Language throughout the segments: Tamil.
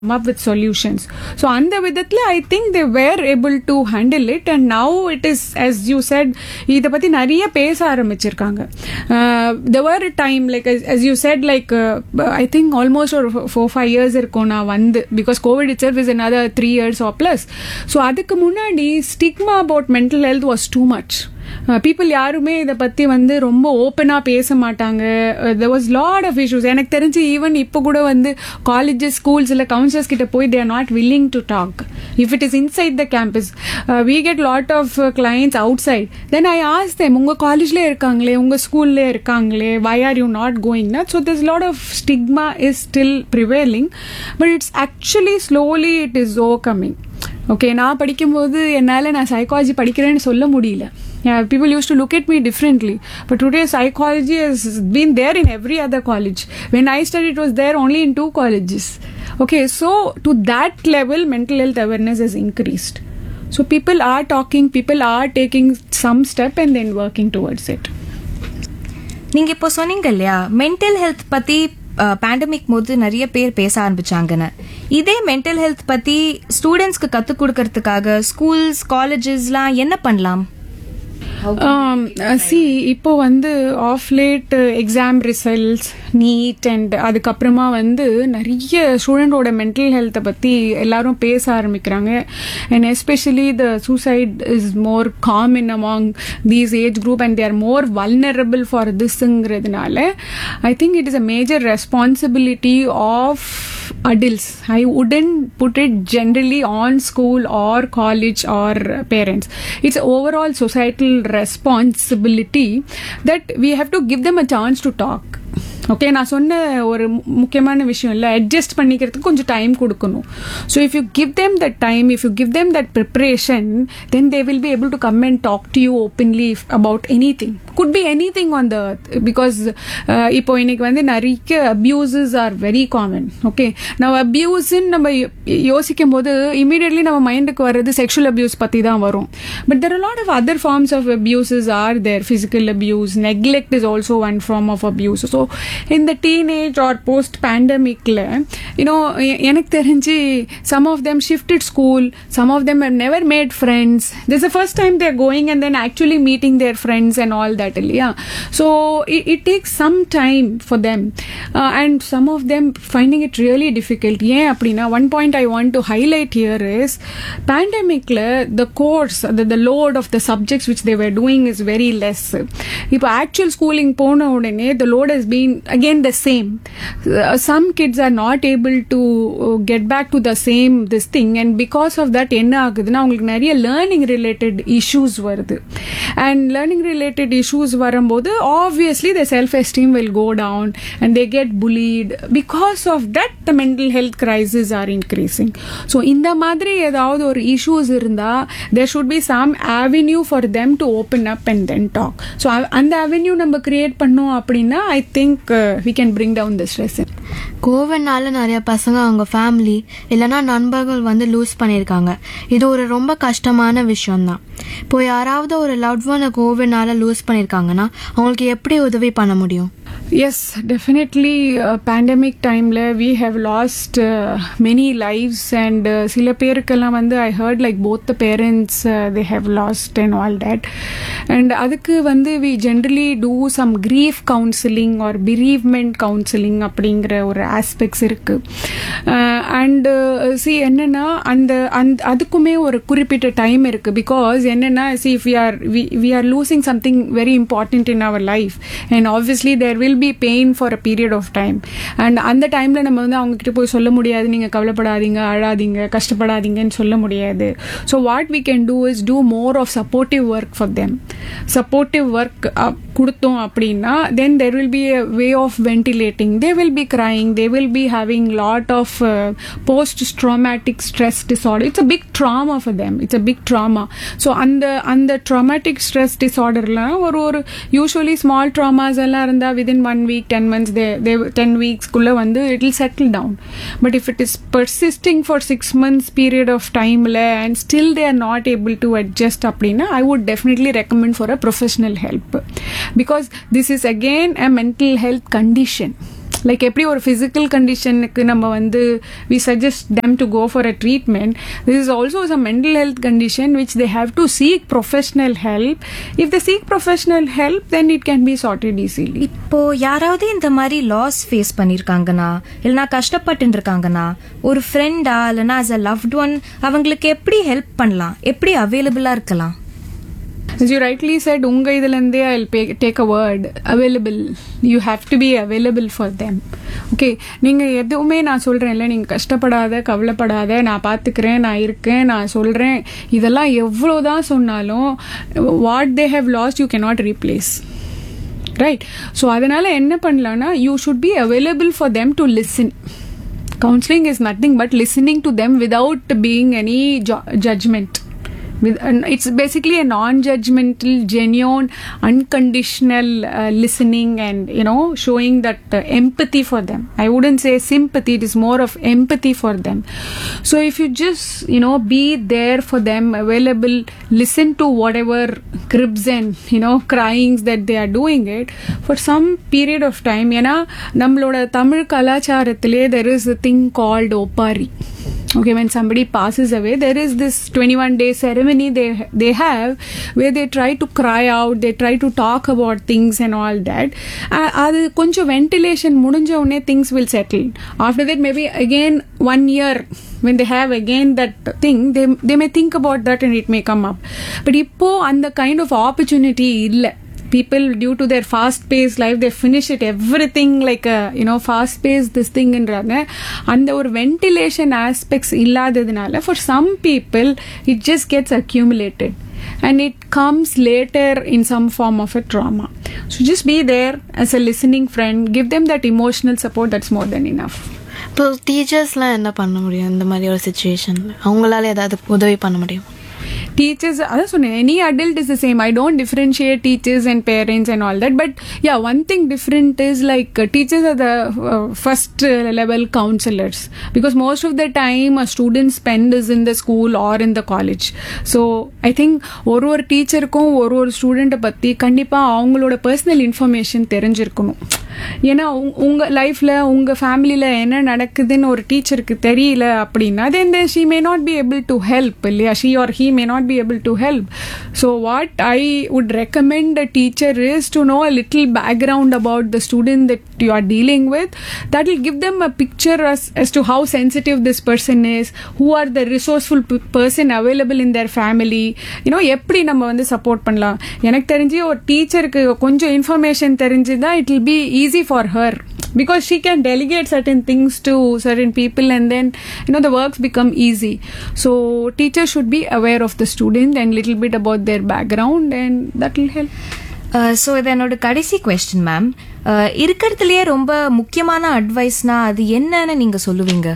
up with solutions. So அந்த விதத்துல I think they were able to handle it and now it is as you said இத பத்தி நிறைய பேச ஆரம்பிச்சிருக்காங்க uh, there were a time like as, as you said like uh, I think almost ஒரு four five years இருக்கும் நான் வந்து because COVID itself is another three years or plus so அதுக்கு முன்னாடி stigma about mental health was too much people யாருமே இதை பற்றி வந்து ரொம்ப ஓப்பனாக பேச மாட்டாங்க there was lot of issues எனக்கு தெரிஞ்சு ஈவன் இப்போ கூட வந்து காலேஜஸ் ஸ்கூல்ஸ் இல்லை கவுன்சிலர்ஸ் கிட்ட போய் they are not willing to talk if it is inside the campus we get lot of clients outside then I ask them உங்கள் காலேஜ்லேயே இருக்காங்களே உங்கள் ஸ்கூல்லே இருக்காங்களே வை ஆர் யூ நாட் கோயிங்னா so this lot of stigma is still prevailing but it's actually slowly it is oh coming okay நான் படிக்கும்போது என்னால் நான் சைக்காலஜி படிக்கிறேன்னு சொல்ல முடியல Yeah, people used to look at me differently. But today, psychology has been there in every other college. When I studied, it was there only in two colleges. Okay, so to that level, mental health awareness has increased. So people are talking, people are taking some step and then working towards it. நீங்க இப்போ சொன்னீங்க இல்லையா மென்டல் ஹெல்த் பத்தி பேண்டமிக் போது நிறைய பேர் பேச ஆரம்பிச்சாங்கன்னு இதே மென்டல் ஹெல்த் பத்தி ஸ்டூடெண்ட்ஸ்க்கு கத்துக் கொடுக்கறதுக்காக ஸ்கூல்ஸ் காலேஜஸ்லாம் என்ன பண்ணலாம் சி இப்போ வந்து of late exam results NEET and அதுக்கப்புறமா வந்து நிறைய ஸ்டூடெண்டோட மென்டல் ஹெல்த்தை பற்றி எல்லாரும் பேச ஆரம்பிக்கிறாங்க and especially the suicide is more common among these age group and there more vulnerable for திஸ்ங்கிறதுனால I think it is a major responsibility of adults. I wouldn't put it generally on school or college or parents. It's overall societal responsibility that we have to give them a chance to talk. Okay நான் சொன்ன ஒரு முக்கியமான விஷயம் இல்லை அட்ஜஸ்ட் பண்ணிக்கிறதுக்கு கொஞ்சம் டைம் கொடுக்கணும் so if you give them that time if you give them that preparation then they will be able to come and talk to you openly about anything good be anything on the because இப்போ இன்னைக்கு வந்து நிறைய abuses are very common okay நம்ம அப்யூஸ்ன்னு நம்ம யோசிக்கும் போது இமீடியட்லி நம்ம மைண்டுக்கு வர்றது செக்ஷுவல் அப்யூஸ் பற்றி தான் வரும் but there lot of other forms of abuses are there physical abuse neglect is also one form of abuse so இந்த டீனேஜ் ஆர் போஸ்ட் பேண்டமிக்கில் யூனோ எனக்கு தெரிஞ்சு some of them shifted school some of them have never made friends this a first time they're going and then actually meeting their friends and all that இல்லையா so it takes some time for them and some of them finding it really difficult ஏன் அப்படின்னா one point I want to highlight here is பேண்டமிக்கில் the course the load of the subjects which they were doing is very less இப்போ ஆக்சுவல் ஸ்கூலிங் போன உடனே the load has been again the same uh, some kids are not able to uh, get back to the same this thing and because of that என்ன ஆகுதுன்னா அவங்களுக்கு நிறைய லேர்னிங் ரிலேட்டட் இஷ்யூஸ் வருது அண்ட் லேர்னிங் ரிலேட்டட் இஷ்யூஸ் வரும்போது obviously the self esteem will go down and they get bullied because of that the mental health crisis are increasing so இந்த மாதிரி ஏதாவது ஒரு இஷ்யூஸ் இருந்தால் there should be some avenue for them to open up and then talk so அந்த அவென்யூ நம்ம கிரியேட் பண்ணோம் அப்படின்னா I think we can bring down the stress கோவிட்னால நிறைய பசங்க அவங்க ஃபேமிலி இல்லைன்னா நண்பர்கள் வந்து லூஸ் பண்ணியிருக்காங்க இது ஒரு ரொம்ப கஷ்டமான விஷயம்தான் இப்போ யாராவது ஒரு லவ் ஒனை கோவிட்னால லூஸ் பண்ணியிருக்காங்கன்னா அவங்களுக்கு எப்படி உதவி பண்ண முடியும் எஸ் டெஃபினெட்லி பேண்டமிக் டைமில் we have lost many lives and சில பேருக்கெல்லாம் வந்து I heard like both the parents they have lost and all that and அதுக்கு வந்து we generally do some grief counselling or bereavement counselling அப்படிங்கிற ஒரு ஆஸ்பெக்ட்ஸ் இருக்குது அண்டு சி என்னென்னா அந்த அந்த அதுக்குமே ஒரு குறிப்பிட்ட டைம் இருக்குது பிகாஸ் என்னென்னா see if we are we are losing something very important in our life and obviously there will be pain for a period of time and அந்த டைமில் நம்ம வந்து அவங்கக்கிட்ட போய் சொல்ல முடியாது நீங்கள் கவலைப்படாதீங்க அழாதீங்க கஷ்டப்படாதீங்கன்னு சொல்ல முடியாது so what we can do is do more of supportive work for them supportive work கொடுத்தோம் அப்படின்னா then there will be a way of ventilating they will be crying they will be having lot of uh, post traumatic stress disorder it's a big trauma for them it's a big trauma so அந்த அந்த traumatic stress disorderலாம் ஒரு ஒரு யூஸ்வலி ஸ்மால் ட்ராமாஸ் எல்லாம் இருந்தால் within one week ten months they they ten வீக்ஸ்க்குள்ளே வந்து it will settle down but if it is persisting for six months period of டைமில் and still they are not able to adjust அப்படின்னா I would definitely recommend for a professional help because this is again a mental health condition like எப்படி ஒரு ஃபிசிக்கல் கண்டிஷனுக்கு நம்ம வந்து we suggest them to go for a treatment this is also some mental health condition which they have to seek professional help if the seek professional help then it can be sorted easily இப்போ யாராவது இந்த மாதிரி லாஸ் ஃபேஸ் பண்ணிருக்காங்கன்னா இல்லைனா கஷ்டப்பட்டு இருக்காங்கன்னா ஒரு ஃப்ரெண்டா இல்லைனா as a loved ஒன் அவங்களுக்கு எப்படி ஹெல்ப் பண்ணலாம் எப்படி அவைலபிளா இருக்கலாம் As you rightly said, உங்க இதுலேருந்தே I'll pay, take a word available. You have to be available for them. Okay நீங்கள் எதுவுமே நான் சொல்கிறேன் இல்லை நீங்கள் கஷ்டப்படாத கவலைப்படாத நான் பார்த்துக்கிறேன் நான் இருக்கேன் நான் சொல்கிறேன் இதெல்லாம் எவ்வளோ தான் சொன்னாலும் what they have lost you cannot replace right so அதனால் என்ன பண்ணலான்னா you should be available for them to listen counseling is nothing but listening to them without being any ju- judgment with and it's basically a non-judgmental genuine unconditional uh, listening and you know showing that uh, empathy for them i wouldn't say sympathy it is more of empathy for them so if you just you know be there for them available listen to whatever cribs and you know cryings that they are doing it for some period of time ஏன்னா நம்மளோட Tamil கலாச்சாரத்திலே there is a thing called opari okay when somebody passes away there is this 21 day ceremony they they have where they try to cry out they try to talk about things and all that Uh, அது கொஞ்சம் ventilation முடிஞ்ச உடனே things will settle after that maybe again one year when they have again that thing they they may think about that and it may come up but இப்போ அந்த kind of opportunity இல்லை people due to their fast paced life they finish it everything like a you know fast paced this thing ன்றாங்க அந்த ஒரு ventilation aspects இல்லாததுனால for some people it just gets accumulated and it comes later in some form of a trauma so just be there as a listening friend give them that emotional support that's more than enough இப்போ டீச்சர்ஸ்லாம் என்ன பண்ண முடியும் இந்த மாதிரி ஒரு சுச்சுவேஷனில் அவங்களால ஏதாவது உதவி பண்ண முடியும் teachers அதான் சொன்னேன் any adult is the same i don't differentiate teachers and parents and all that but yeah one thing different is like uh, teachers are the uh, first uh, level counselors because most of the time a student spend is in the school or in the college so i think ஒரு ஒரு டீச்சருக்கும் ஒரு ஒரு ஸ்டூடெண்ட்டை பற்றி கண்டிப்பாக அவங்களோட பர்சனல் இன்ஃபர்மேஷன் தெரிஞ்சிருக்கணும் ஏன்னா உங்க- உங்க லைஃப்ல உங்க ஃபேமிலியில என்ன நடக்குதுன்னு ஒரு டீச்சருக்கு தெரியல அப்படின்னா then she may not be able to help இல்லையா she or he may not be able to help so what I would recommend a teacher is to know a little background about the student that you are dealing with that will give them a picture as, as to how sensitive this person is who are the resourceful p- person available in their family you know எப்படி நம்ம வந்து சப்போர்ட் பண்ணலாம் எனக்கு தெரிஞ்சு ஒரு டீச்சருக்கு கொஞ்சம் இன்ஃபர்மேஷன் தெரிஞ்சுதான் it will be easy for her because she can delegate certain things to certain people and then you know the works become easy so teachers should be aware of the student and little bit about their background and that will help so இது என்னோட கடைசி கொஸ்டின் மேம் இருக்கிறதுலயே ரொம்ப முக்கியமான அட்வைஸ்னா அது என்னன்னு நீங்க சொல்லுவீங்க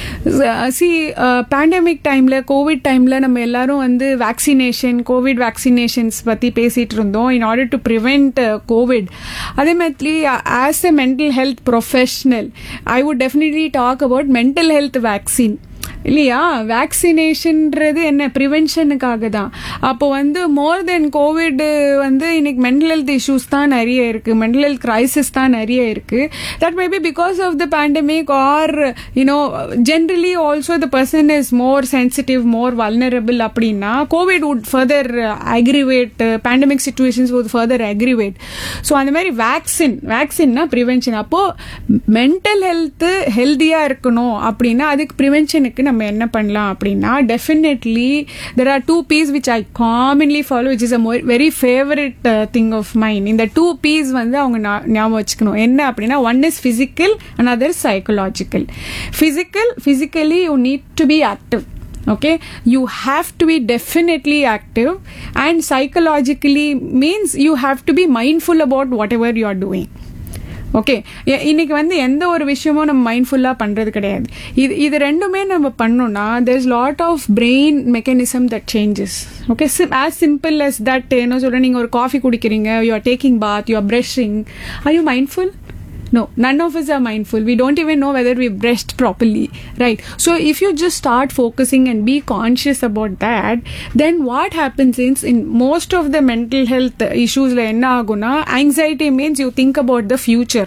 சி பேண்டமிக் டைமில் கோவிட் டைமில் நம்ம எல்லாரும் வந்து வேக்சினேஷன் கோவிட் வேக்சினேஷன்ஸ் பற்றி பேசிகிட்டு இருந்தோம் in order to prevent COVID அதே மாதிரி as a mental health professional I would definitely talk about mental health vaccine இல்லையா வேக்சினேஷன்ன்றது என்ன ப்ரிவென்ஷனுக்காக தான் அப்போ வந்து மோர் தென் கோவிட் வந்து இன்னைக்கு மென்டல் ஹெல்த் இஷ்யூஸ் தான் நிறைய இருக்கு மென்டல் ஹெல்த் கிரைசிஸ் தான் நிறைய இருக்கு that maybe because of the pandemic or you know generally also the person is more sensitive more vulnerable அப்படின்னா COVID would further aggravate pandemic situations would further aggravate so அந்த மாதிரி வேக்சின் வேக்சின்னா ப்ரிவென்ஷன் அப்போ மென்டல் ஹெல்த் ஹெல்த்தியா இருக்கணும் அப்படின்னா அதுக்கு ப்ரிவென்ஷனுக்கு நம்ம என்ன பண்ணலாம் அப்படின்னா definitely there are two Ps which I commonly follow which is a very favourite thing of mind இந்த டூ பீஸ் வந்து அவங்க ஞா- ஞாபகம் வச்சுக்கணும் என்ன அப்படின்னா one is physical another psychological physical physically you need to be active okay you have to be definitely active and psychologically means you have to be mindful about whatever you are doing okay இன்னைக்கு வந்து எந்த ஒரு விஷயமும் நம்ம மைண்ட்ஃபுல்லாக பண்ணுறது கிடையாது இது இது ரெண்டுமே நம்ம பண்ணோம்னா there is lot of brain mechanism that changes okay as simple as that என்ன சொல்ற நீங்கள் ஒரு காஃபி குடிக்கிறீங்க you are taking bath you are brushing are you mindful No, none of us are mindful. We don't even know whether we brushed properly, right? So if you just start focusing and be conscious about that, then what happens is in most of the mental health issues, like என்ன ஆகும்னா, anxiety means you think about the future.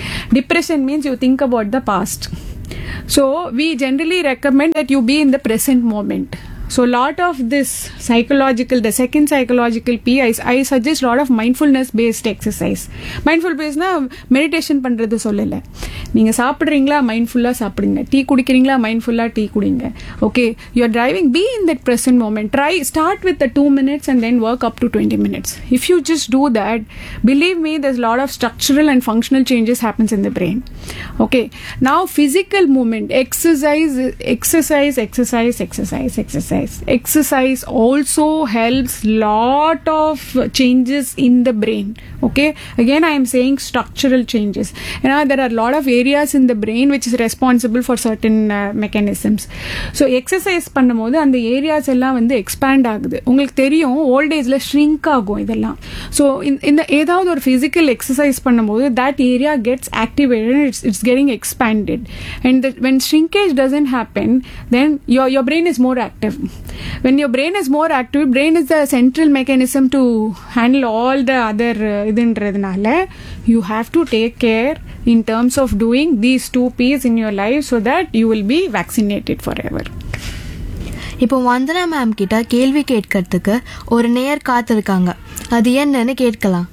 depression means you think about the past so we generally recommend that you be in the present moment so lot of this psychological the second psychological p i, I suggest lot of mindfulness based exercise mindful based meditation பண்றது சொல்லல நீங்க சாப்பிடுறீங்களா மைண்ட்ஃபுல்லா சாப்பிடுங்க டீ குடிக்கிறீங்களா மைண்ட்ஃபுல்லா டீ குடிங்க okay you are driving be in that present moment try start with two minutes and then work up to twenty minutes if you just do that believe me there's a lot of structural and functional changes happens in the brain okay now physical movement exercise exercise exercise exercise exercise exercise also helps lot of changes in the brain okay again i am saying structural changes you know there are a lot of areas in the brain which is responsible for certain uh, mechanisms so exercise பண்ணும்போது அந்த ஏரியாஸ் எல்லாம் வந்து எக்ஸ்பேண்ட் ஆகுது உங்களுக்கு தெரியும் ஓல்ட் ஏஜ்ல ஷ்ரிங்க் ஆகும் இதெல்லாம் ஸோ இந்த ஏதாவது ஒரு ஃபிசிக்கல் எக்ஸசைஸ் பண்ணும்போது that area gets activated it's it's getting expanded and when shrinkage doesn't happen then your your brain is more active when your brain is more active brain is the central mechanism to handle all the other uh, இதுன்றதுனால you have to take care in terms of doing these two p's in your life so that you will be vaccinated forever இப்போ வந்தனா மேம் கிட்ட கேள்வி கேட்கறதுக்கு ஒரு நேயர் காத்திருக்காங்க அது என்னன்னு கேட்கலாம்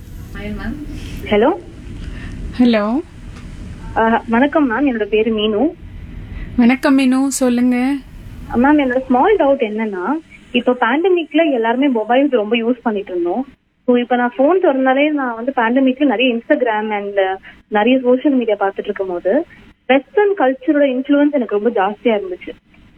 ஹலோ ஹலோ வணக்கம் மேம் என்னோட பேரு மீனு வணக்கம் மீனு சொல்லுங்க மேம் என்னோட ஸ்மால் டவுட் என்னன்னா இப்போ பேண்டமிக்ல எல்லாருமே மொபைல்ஸ் ரொம்ப யூஸ் பண்ணிட்டு இருந்தோம் ஸோ இப்போ நான் ஃபோன் திறந்தாலே நான் வந்து பேண்டமிக்ல நிறைய இன்ஸ்டாகிராம் அண்ட் நிறைய சோஷியல் மீடியா பார்த்துட்டு இருக்கும் போது வெஸ்டர்ன் கல்ச்சரோட இன்ஃப்ளூயன்ஸ் எனக்கு ரொம்ப ஜாஸ்தியா இருந்துச்சு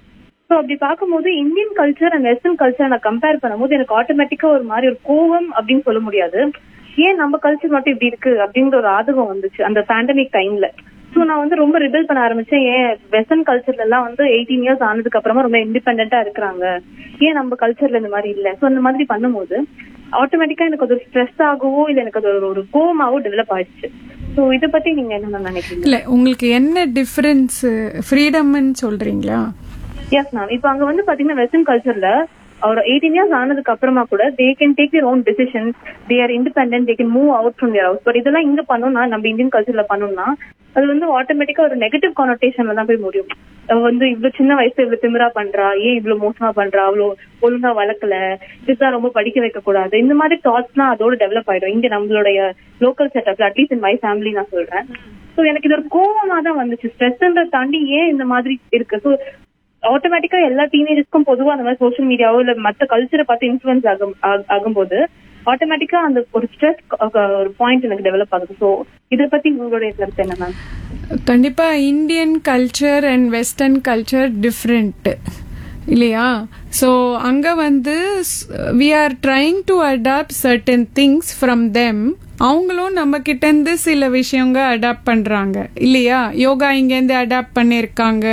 ஸோ அப்படி பார்க்கும்போது Indian culture and western culture நான் கம்பேர் பண்ணும்போது எனக்கு ஆட்டோமேட்டிக்கா ஒரு மாதிரி ஒரு கோவம் அப்படின்னு சொல்ல முடியாது ஏன் நம்ம கல்ச்சர் மட்டும் இப்படி இருக்கு அப்படிங்கிற ஒரு ஆதகம் வந்துச்சு அந்த பேண்டமிக் டைம்ல ஸோ நான் வந்து ரொம்ப ரிபெல் பண்ண ஆரம்பிச்சேன் ஏன் வெஸ்டர்ன் கல்ச்சர்ல எல்லாம் வந்து எயிட்டீன் இயர்ஸ் ஆனதுக்கு அப்புறமா ரொம்ப இண்டிபெண்டா இருக்கிறாங்க ஏன் நம்ம கல்ச்சர்ல இந்த மாதிரி இல்ல ஸோ அந்த மாதிரி பண்ணும்போது ஆட்டோமேட்டிக்கா எனக்கு அது ஒரு ஸ்ட்ரெஸ் ஆகவோ இல்ல எனக்கு அது ஒரு ஒரு கோவமாவோ டெவலப் ஆயிடுச்சு ஸோ இதை பத்தி நீங்க என்ன நினைக்கிறீங்க இல்ல உங்களுக்கு என்ன டிஃபரன்ஸ் ஃப்ரீடம்னு சொல்றீங்களா எஸ் மேம் இப்போ அங்க வந்து பாத்தீங்கன்னா வெஸ்டர்ன் கல்ச்சர்ல ஒரு எயிட்டீன் இயர்ஸ் ஆனதுக்கு அப்புறமா கூட they can take their own decisions they are independent they can move out from their house but இதெல்லாம் இங்க பண்ணோம்னா நம்ம இந்தியன் கல்ச்சர்ல பண்ணோம்னா அது வந்து ஆட்டோமேட்டிக்கா ஒரு நெகட்டிவ் கானோட்டேஷன்ல தான் போய் முடியும் அவ வந்து இவ்வளவு சின்ன வயசுல இவ்வளவு திமிரா பண்றா ஏன் இவ்வளவு மோசமா பண்றா அவ்வளவு ஒழுங்கா வளர்க்கல இதுதான் ரொம்ப படிக்க வைக்க கூடாது இந்த மாதிரி தாட்ஸ்லாம் அதோட டெவலப் ஆயிடும் இங்க நம்மளுடைய லோக்கல் செட்டப்ல அட்லீஸ்ட் இன் மை ஃபேமிலி நான் சொல்றேன் சோ எனக்கு இது ஒரு கோவமா தான் வந்துச்சு ஸ்ட்ரெஸ்ன்றத தாண்டி ஏன் இந்த மாதிரி இருக்கு ஸோ ஆட்டோமேட்டிக்கா எல்லா டீனேஜர்ஸ்க்கும் பொதுவா அந்த மாதிரி சோஷியல் மீடியாவோ இல்ல மத்த கல்ச்சரை பார்த்து இன்ஃபுளுன்ஸ் ஆகும் ஆ- ஆகும்போது ஆட்டோமேட்டிக்கா அந்த ஒரு ஸ்ட்ரெஸ் ஒரு பாயிண்ட் எனக்கு டெவலப் ஆகுது சோ இத பத்தி உங்களுடைய கருத்து என்ன மேம் கண்டிப்பா Indian culture and western culture different இல்லையா ஸோ அங்க வந்து we are trying to adapt certain things from them அவங்களும் நம்ம கிட்ட இருந்து சில விஷயங்க அடாப்ட் பண்றாங்க இல்லையா யோகா இங்கேருந்து அடாப்ட் பண்ணியிருக்காங்க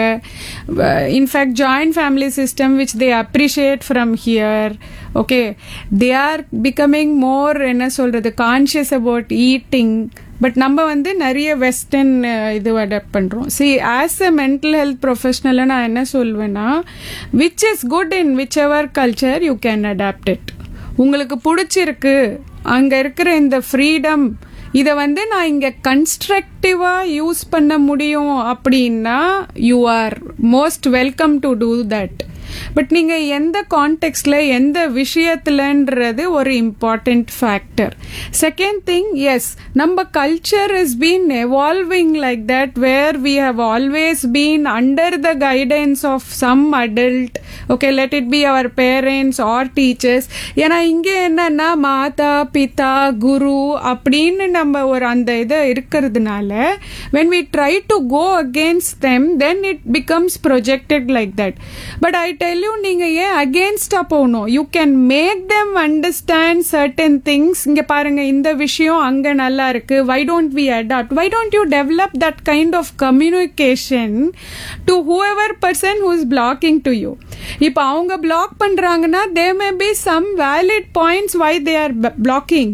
in fact joint family system which they appreciate from here okay they are becoming more என்ன சொல்றது கான்ஷியஸ் அபவுட் ஈட்டிங் பட் நம்ம வந்து நிறைய வெஸ்டர்ன் இது அடாப்ட் பண்றோம் see as a mental health ப்ரொஃபஷனலா நான் என்ன சொல்வேன்னா which is good in whichever culture you can adapt it உங்களுக்கு பிடிச்சிருக்கு அங்க இருக்கிற இந்த ஃப்ரீடம் இதை வந்து நான் இங்க கன்ஸ்ட்ரக்டிவா யூஸ் பண்ண முடியும் அப்படின்னா you are most welcome to do that but நீங்க எந்த கான்டெக்ட்ல எந்த விஷயத்துலன்றது ஒரு important factor second thing is நம்ம culture is been evolving like that where we have always been under the guidance of some adult okay let it be our parents or teachers ஏன்னா இங்கே என்னன்னா மாதா பிதா குரு அப்படின்னு நம்ம ஒரு அந்த இது இருக்கிறதுனால when we try to go against them then it becomes projected like that but i tell you நீங்க ஏன் அகேன்ஸ்டா போகணும் you can make them understand certain things இங்க பாருங்க இந்த விஷயம் அங்க நல்லா இருக்கு why don't we adapt why don't you develop that kind of communication to whoever person who is blocking to you இப்போ அவங்க பிளாக் பண்றாங்கன்னா they may be some valid points why they are blocking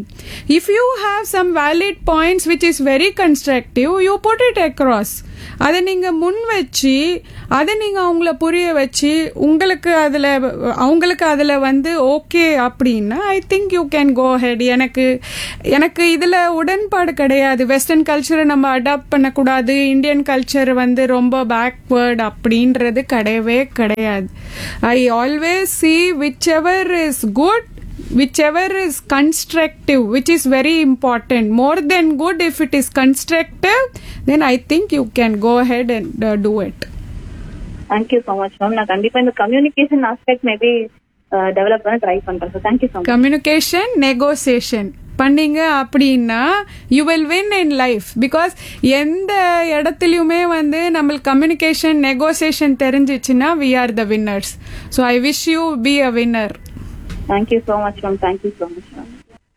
if you have some valid points which is very constructive you put it across அதை நீங்க முன் வச்சு அதை நீங்க அவங்கள புரிய வச்சு உங்களுக்கு அதுல அவங்களுக்கு அதுல வந்து ஓகே அப்படின்னா I think you can go ahead எனக்கு எனக்கு இதுல உடன்பாடு கிடையாது வெஸ்டர்ன் கல்ச்சரை நம்ம அடாப்ட் பண்ணக்கூடாது இந்தியன் கல்ச்சர் வந்து ரொம்ப பேக்வேர்ட் அப்படின்றது கிடையவே கிடையாது I always see whichever is good whichever is constructive which is very important more than good if it is constructive then i think you can go ahead and uh, do it thank you so much ma'am நான் கண்டிப்பா இந்த கம்யூனிகேஷன் ஆஸ்பெக்ட் மேபி டெவலப் பண்ண ட்ரை பண்றேன் so thank you so much communication negotiation பண்ணீங்க அப்படின்னா you will win in life because எந்த இடத்துலையுமே வந்து நம்மளுக்கு கம்யூனிகேஷன் நெகோசியேஷன் தெரிஞ்சிச்சுன்னா we are the winners so I wish you be a winner thank you so much ma'am thank you so much ma'am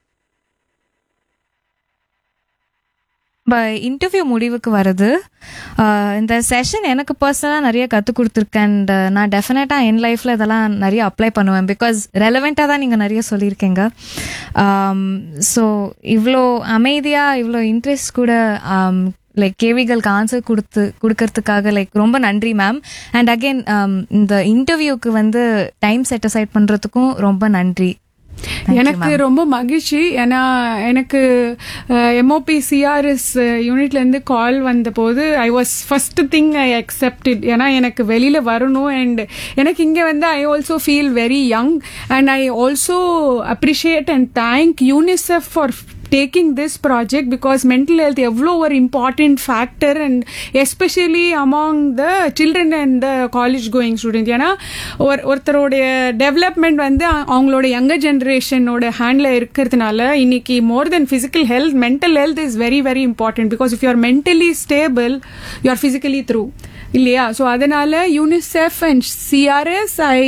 interview முடிவுக்கு வருது ஆஹ் இந்த செஷன் எனக்கு பர்சனலாக நிறைய கற்றுக் கொடுத்துருக்கேன் அண்ட் நான் டெஃபினட்டாக என் லைஃப்பில் இதெல்லாம் நிறைய அப்ளை பண்ணுவேன் பிகாஸ் ரெலவெண்ட்டாக தான் நீங்கள் நிறைய சொல்லியிருக்கீங்க ஸோ இவ்வளோ அமைதியாக இவ்வளோ இன்ட்ரெஸ்ட் கூட லைக் கேள்விகளுக்கு ஆன்சர் கொடுத்து கொடுக்கறதுக்காக லைக் ரொம்ப நன்றி மேம் அண்ட் அகெயின் இந்த இன்டர்வியூக்கு வந்து டைம் செட் அசைட் பண்ணுறதுக்கும் ரொம்ப நன்றி எனக்கு ரொம்ப மகிழ்ச்சி ஏன்னா எனக்கு எம்ஓபி சிஆர்எஸ் யூனிட்ல இருந்து கால் வந்த போது I was first thing I accepted ஏன்னா எனக்கு வெளியில வரணும் அண்ட் எனக்கு இங்க வந்து I also feel very young and I also appreciate and thank UNICEF for taking this project because mental health எவ்வளோ ஒரு important factor and especially among the children and the college going student ஏன்னா ஒரு ஒருத்தருடைய டெவலப்மெண்ட் வந்து அவங்களோட யங்கர் ஜென்ரேஷனோட ஹேண்டில் இருக்கிறதுனால இன்னைக்கு more then physical health mental health is very very important because if you are mentally stable you are physically through இல்லையா ஸோ அதனால யூனிசெஃப் அண்ட் சிஆர்எஸ் ஐ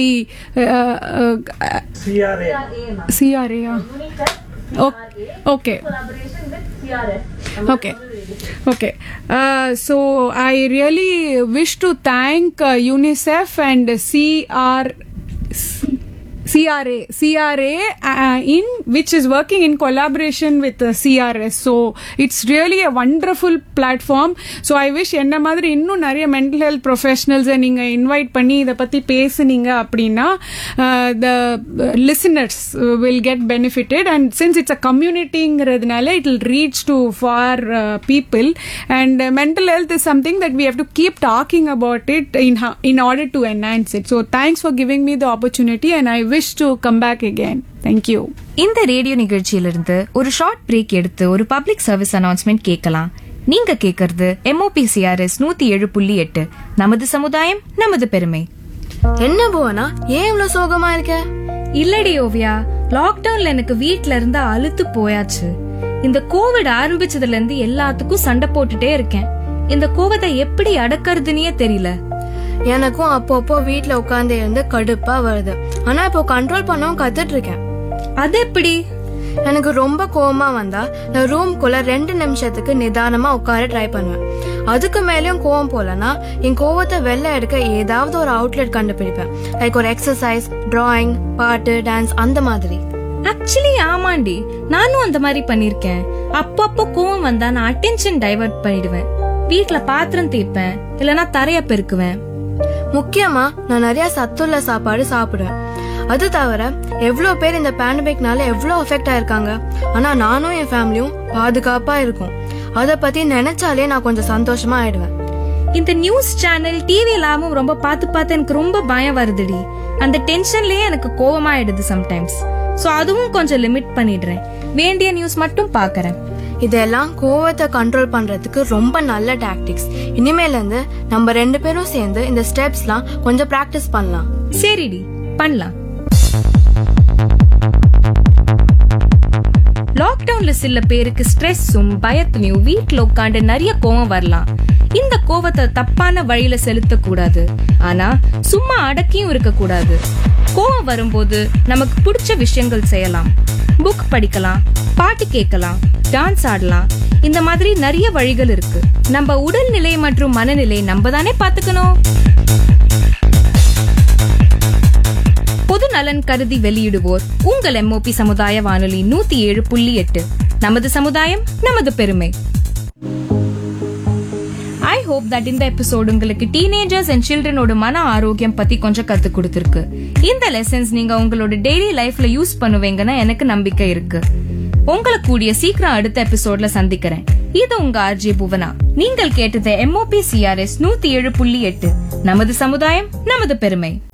சிஆர்ஏயா okay okay okay uh, so i really wish to thank uh, unicef and cr CRA, CRA, uh, in which is working in collaboration with uh, CRS. So it's really a wonderful platform. So I wish என்ன மாதிரி இன்னும் நிறைய மென்டல் ஹெல்த் ப்ரொஃபஷனல்ஸை நீங்க இன்வைட் பண்ணி இதை பத்தி பேசுனீங்க அப்படின்னா the listeners will get benefited and since it's a கம்யூனிட்டிங்கிறதுனால it will reach to far people and mental health is something that we have to keep talking about it in in order to enhance it so thanks for giving me the opportunity and I wish to come back again thank you இந்த ரேடியோ நிகழ்ச்சியிலிருந்து ஒரு ஷார்ட் பிரேக் எடுத்து ஒரு பப்ளிக் சர்வீஸ் அனௌன்ஸ்மெண்ட் கேட்கலாம் நீங்க கேக்குறது எம்ஓபிசிஆர்எஸ் நூத்தி ஏழு புள்ளி எட்டு நமது சமுதாயம் நமது பெருமை என்ன புவனா ஏன் இவ்வளவு சோகமா இருக்க இல்லடி ஓவியா லாக்டவுன்ல எனக்கு வீட்ல இருந்து அழுத்து போயாச்சு இந்த கோவிட் ஆரம்பிச்சதுல இருந்து எல்லாத்துக்கும் சண்டை போட்டுட்டே இருக்கேன் இந்த கோவத்தை எப்படி அடக்கறதுன்னே தெரியல எனக்கும் அப்பப்போ வீட்ல உட்கார்ந்து இருந்து கடுப்பா வருது ஆனா இப்போ கண்ட்ரோல் பண்ணவும் கத்துட்டு இருக்கேன் அது எப்படி எனக்கு ரொம்ப கோவமா வந்தா நான் ரூம்குள்ள ரெண்டு நிமிஷத்துக்கு நிதானமா உட்கார ட்ரை பண்ணுவேன் அதுக்கு மேலயும் கோவம் போலனா என் கோவத்தை வெளில எடுக்க ஏதாவது ஒரு அவுட்லெட் கண்டுபிடிப்பேன் லைக் ஒரு எக்ஸசைஸ் டிராயிங் பாட்டு டான்ஸ் அந்த மாதிரி ஆக்சுவலி ஆமாண்டி நானும் அந்த மாதிரி பண்ணிருக்கேன் அப்பப்போ கோவம் வந்தா நான் அட்டென்ஷன் டைவர்ட் பண்ணிடுவேன் வீட்ல பாத்திரம் தேய்ப்பேன் இல்லனா தரைய பெருக்குவேன் முக்கியமா நான் நிறைய சத்துள்ள சாப்பாடு சாப்பிடுவேன் அது தவிர எவ்வளோ பேர் இந்த பேண்டமிக்னால எவ்வளோ அஃபெக்ட் ஆயிருக்காங்க ஆனா நானும் என் ஃபேமிலியும் பாதுகாப்பா இருக்கும் அதை பத்தி நினைச்சாலே நான் கொஞ்சம் சந்தோஷமா ஆயிடுவேன் இந்த நியூஸ் சேனல் டிவி எல்லாமும் ரொம்ப பார்த்து பார்த்து எனக்கு ரொம்ப பயம் வருதுடி அந்த டென்ஷன்லயே எனக்கு கோவமாயிடுது சம்டைம்ஸ் சோ அதுவும் கொஞ்சம் லிமிட் பண்ணிடுறேன் வேண்டிய நியூஸ் மட்டும் பாக்குறேன் இதெல்லாம் கோவத்தை கண்ட்ரோல் பண்றதுக்கு ரொம்ப நல்ல டாக்டிக்ஸ் இனிமேல இருந்து நம்ம ரெண்டு பேரும் சேர்ந்து இந்த ஸ்டெப்ஸ்லாம் கொஞ்சம் பிராக்டிஸ் பண்ணலாம் சரிடி பண்ணலாம் லாக்டவுன்ல சில பேருக்கு ஸ்ட்ரெஸ்ஸும் பயத்துலயும் வீட்ல உட்காந்து நிறைய கோவம் வரலாம் இந்த கோவத்தை தப்பான வழியில செலுத்த கூடாது ஆனா சும்மா அடக்கியும் இருக்க கூடாது கோவம் வரும்போது நமக்கு பிடிச்ச விஷயங்கள் செய்யலாம் புக் படிக்கலாம் பாட்டு கேட்கலாம் டான்ஸ் ஆடலாம் இந்த மாதிரி நிறைய வழிகள் இருக்கு நம்ம உடல்நிலை மற்றும் மனநிலை நம்ம தானே பாத்துக்கணும் பொது நலன் கருதி வெளியிடுவோர் உங்கள் எம்ஓபி சமுதாய வானொலி நூத்தி ஏழு புள்ளி எட்டு நமது சமுதாயம் நமது பெருமை ஐ ஹோப் தட் இந்த எபிசோட் உங்களுக்கு டீனேஜர்ஸ் அண்ட் சில்ட்ரனோட மன ஆரோக்கியம் பத்தி கொஞ்சம் கத்து கொடுத்திருக்கு இந்த லெசன்ஸ் நீங்க உங்களோட டெய்லி லைஃப்ல யூஸ் பண்ணுவீங்கன்னு எனக்கு நம்பிக்கை இருக்கு உங்களை கூடிய சீக்கிரம் அடுத்த எபிசோட்ல சந்திக்கிறேன் இது உங்க ஆர்ஜே புவனா நீங்கள் கேட்டது எம்ஓபி சிஆர்எஸ் நூத்தி ஏழு புள்ளி எட்டு நமது சமுதாயம் நமது பெருமை